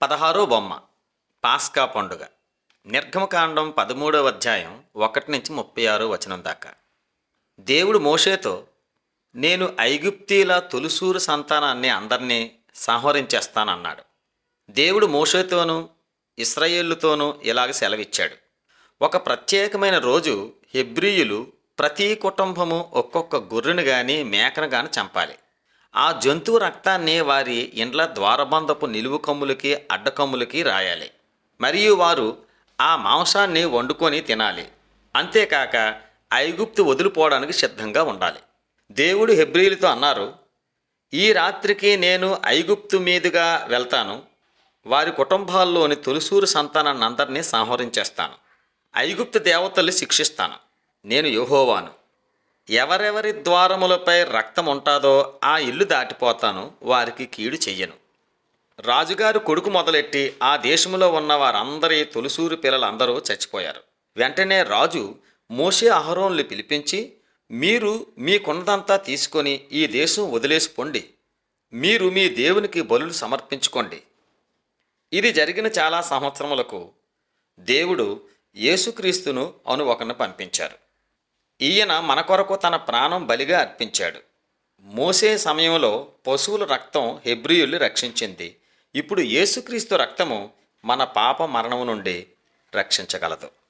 పదహారో బొమ్మ పాస్కా పండుగ నిర్గమకాండం పదమూడవ అధ్యాయం ఒకటి నుంచి ముప్పై ఆరో వచనం దాకా దేవుడు మోషేతో నేను ఐగుప్తీల తొలుసూరు సంతానాన్ని అందరినీ సంహరించేస్తానన్నాడు దేవుడు మోషేతోనూ ఇస్రాయేళ్లతోనూ ఇలాగ సెలవిచ్చాడు ఒక ప్రత్యేకమైన రోజు హెబ్రీయులు ప్రతి కుటుంబము ఒక్కొక్క గొర్రెను గాని మేకను గాని చంపాలి ఆ జంతువు రక్తాన్ని వారి ఇండ్ల ద్వారబంధపు నిలువు కమ్ములకి అడ్డకమ్ములకి రాయాలి మరియు వారు ఆ మాంసాన్ని వండుకొని తినాలి అంతేకాక ఐగుప్తు వదిలిపోవడానికి సిద్ధంగా ఉండాలి దేవుడు హెబ్రీలతో అన్నారు ఈ రాత్రికి నేను ఐగుప్తు మీదుగా వెళ్తాను వారి కుటుంబాల్లోని తొలిసూరు సంతానాన్ని అందరినీ సంహరించేస్తాను ఐగుప్తు దేవతలు శిక్షిస్తాను నేను యెహోవాను ఎవరెవరి ద్వారములపై రక్తం ఉంటాదో ఆ ఇల్లు దాటిపోతాను వారికి కీడు చెయ్యను రాజుగారు కొడుకు మొదలెట్టి ఆ దేశంలో ఉన్న వారందరి తొలిసూరు పిల్లలందరూ చచ్చిపోయారు వెంటనే రాజు మోషే అహరోన్లు పిలిపించి మీరు మీకున్నదంతా తీసుకొని ఈ దేశం వదిలేసి పొండి మీరు మీ దేవునికి బలులు సమర్పించుకోండి ఇది జరిగిన చాలా సంవత్సరములకు దేవుడు యేసుక్రీస్తును అను ఒకరిని పంపించారు ఈయన మన కొరకు తన ప్రాణం బలిగా అర్పించాడు మోసే సమయంలో పశువుల రక్తం హెబ్రియుల్ని రక్షించింది ఇప్పుడు యేసుక్రీస్తు రక్తము మన పాప మరణము నుండి రక్షించగలదు